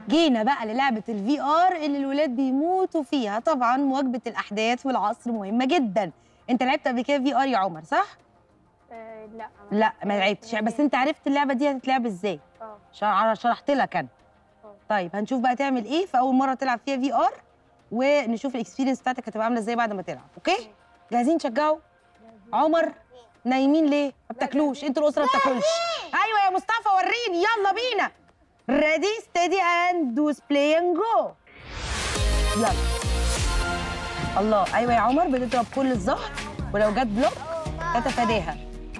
جينا بقى للعبه الفي ار اللي الولاد بيموتوا فيها طبعا مواكبه الاحداث والعصر مهمه جدا انت لعبت قبل كده في ار يا عمر صح آه لا لا ما لعبتش بس انت عرفت اللعبه دي هتتلعب ازاي اه شرح- شرحت لك انا اه. طيب هنشوف بقى تعمل ايه في اول مره تلعب فيها في ار ونشوف الاكسبيرينس بتاعتك هتبقى عامله ازاي بعد ما تلعب اوكي جاهزين تشجعوا عمر نايمين ليه ما بتاكلوش انتوا الاسره ما بتاكلش ايوه يا مصطفى وريني يلا بينا ريدي ستيدي اند دوس بلاي اند جو يلا الله ايوه يا عمر بتضرب كل الزهر ولو جت بلوك تتفاداها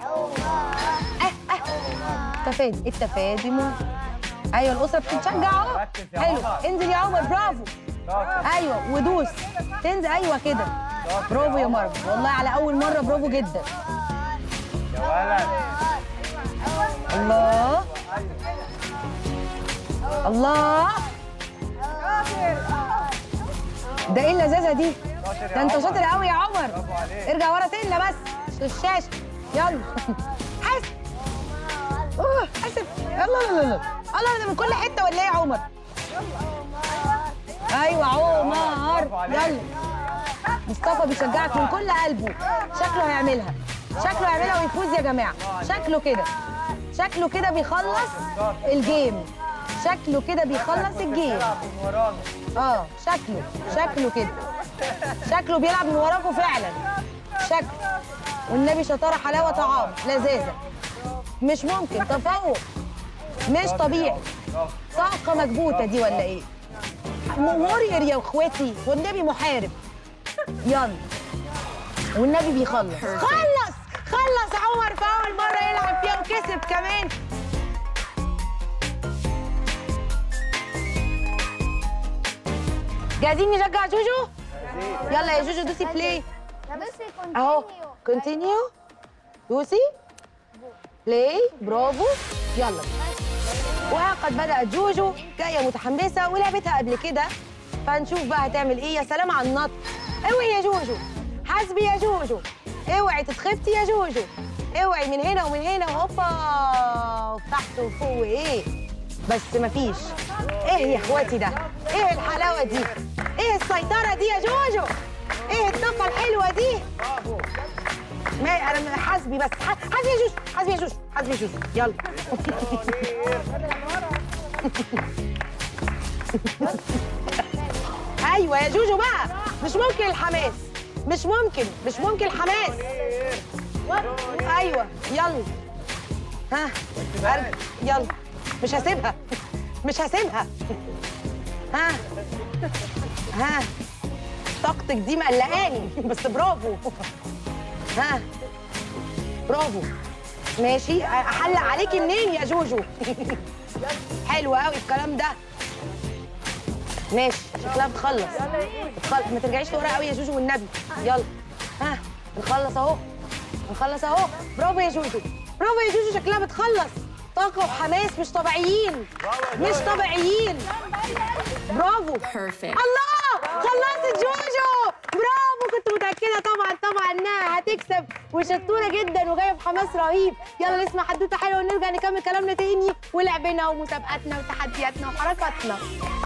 التفادي التفادي مهم ايوه الاسره بتتشجع اهو ركز يا حلو عمر. انزل يا عمر برافو شاطر ايوه ودوس تنزل ايوه كده برافو يا مروه والله على اول مره برافو جدا يا ولد الله الله ده ايه اللذاذه دي شاطر يا ده انت عمر. شاطر قوي يا عمر برافو عليك ارجع ورا سنه بس في الشاشه يلا حاسب أوه، حاسب يلا لا لا لا الله ده من كل حته ولا ايه يا عمر ايوه عمر برافو عليك. يلا مصطفى بيشجعك من كل قلبه شكله هيعملها شكله هيعملها ويفوز يا جماعه شكله كده شكله كده بيخلص الجيم شكله كده بيخلص الجيم بتلعب من ورانا اه شكله شكله كده شكله بيلعب من وراكوا فعلا شكله والنبي شطاره حلاوه طعام لذاذه مش ممكن تفوق مش طبيعي برافو طاقه مكبوته دي ولا ايه مورير يا اخواتي والنبي محارب يلا والنبي بيخلص خلص خلص عمر في اول مره يلعب فيها وكسب كمان جاهزين نشجع جوجو يلا يا جوجو دوسي بلاي بصي اهو كونتينيو دوسي بلاي برافو يلا وقد بدأت جوجو جاية متحمسة ولعبتها قبل كده فنشوف بقى هتعمل ايه يا سلام على النط اوعي يا جوجو حاسبي يا جوجو اوعي تتخبطي يا جوجو اوعي من هنا ومن هنا وهوبا تحت وفوق وايه بس مفيش ايه يا اخواتي ده ايه الحلاوة دي ايه السيطرة دي يا جوجو ايه الطاقة الحلوة دي ما انا حاسبي بس ح- حاسبي يا جوجو حاسبي يا جوجو حاسبي يا جوجو يلا ايوه يا جوجو بقى مش ممكن الحماس مش ممكن مش ممكن الحماس ايوه يلا ها أرج- يلا مش هسيبها مش هسيبها ها ها طاقتك دي مقلقاني بس برافو ها برافو ماشي احلق عليكي منين يا جوجو حلو قوي الكلام ده ماشي شكلها بتخلص بتخلص ما ترجعيش لورا قوي يا جوجو والنبي يلا ها بنخلص اهو بنخلص اهو برافو يا جوجو برافو يا جوجو شكلها بتخلص طاقة وحماس مش طبيعيين مش طبيعيين برافو Perfect. الله خلصت جوجو برافو كنت متأكدة طبعا طبعا انها هتكسب وشطورة جدا وجاية بحماس رهيب يلا نسمع حدوتة حلوة ونرجع نكمل كلامنا تاني ولعبنا ومسابقاتنا وتحدياتنا وحركاتنا